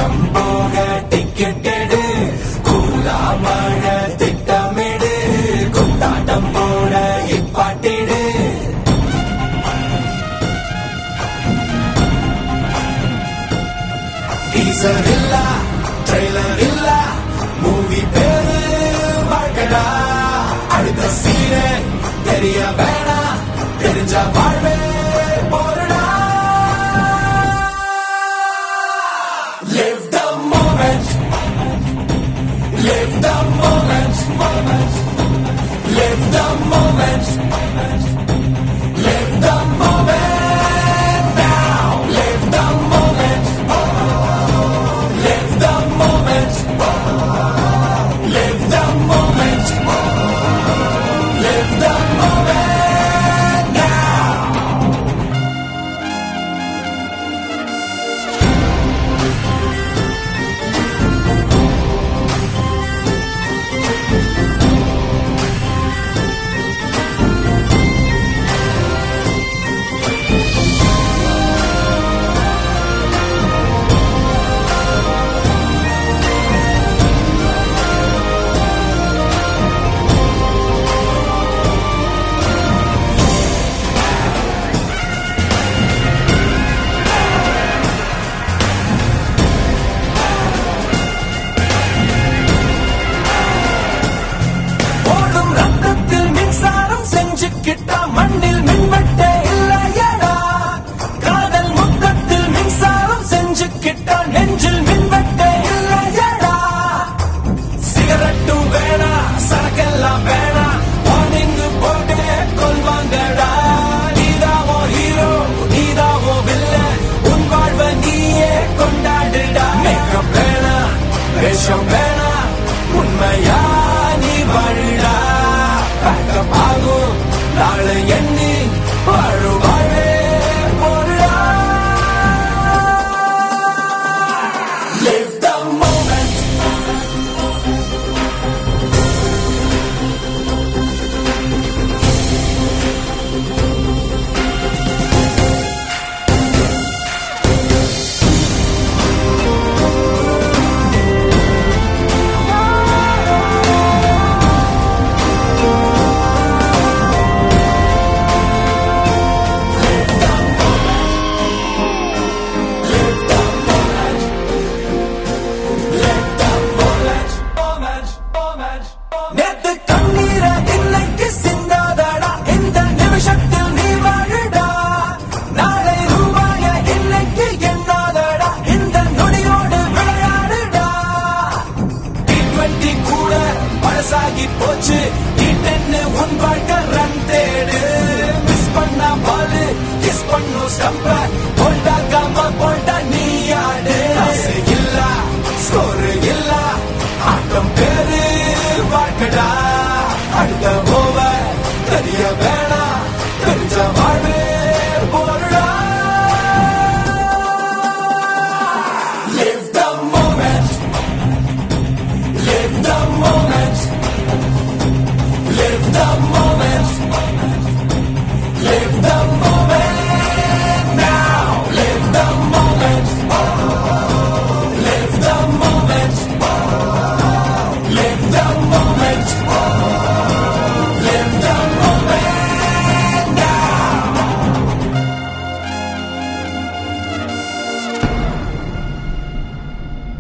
உச்சம் போக டிக்கெட் எடு கூலா மழை திட்டமிடு குத்தாட்டம் போட இப்பாட்டிடு டீசர் இல்ல ட்ரெய்லர் இல்ல மூவி பேரு வாழ்க்கடா அடுத்த சீனே தெரிய வேணாம் தெரிஞ்ச வாழ்வே போருடா Live the moment Live the moment Live the moment Live the moment now Live the moment Live the moment. Live the moment. Live the moment now. ஓடும் ரத்தத்தில் மின்சாரம் செஞ்சுக்கிட்டா மண்ணில் மின்வெட்டே இல்லையடா காதல் முத்தத்தில் மின்சாரம் செஞ்சுக்கிட்டா நெஞ்சில் மின்வெட்டே இல்லையடா சிகரெட்டும் வேணா சரக்கெல்லாம் வேணா வார்னிங்கு போட்டே கொள்வாங்கடா நீதாவோ ஹீரோ நீதாவோ வில்ல உன் வாழ்வை நீயே கொண்டாடுடா மேக்கப் வேணா வேஷம் வேணா உண்மையா நீ வாழுடா பேக்கப் ஆகும் நாளை எண்ணி வாழு வாழே போடுடா Live the moment நேத்து கண்ணீர இன்னைக்கு சிந்தாதடா இந்த நிமிஷத்தில் நீ வாழுடா நாளை ரூபாய இன்னைக்கு எண்ணாதடா இந்த நொடியோடு விளையாடுடா டி டுவெண்ட்டி கூட பழசாகி போச்சு டி டென்னு உன் வாழ்க்கை ரன் தேடு மிஸ் பண்ணா பாலு கிஸ் பண்ணும் ஸ்டம்ப போல்டாக்காம போல்டா நீ ஆடு காசு இல்ல ஸ்கோர் இல்ல ஆட்டம் பேரு வாழ்க்கடா அடுத்த ஓவர் தெரிய வேணாம் தெரிஞ்ச வாழ்வே போடுடா Live the moment Live the moment Live the moment Live the moment now Live the moment Live the moment Live the moment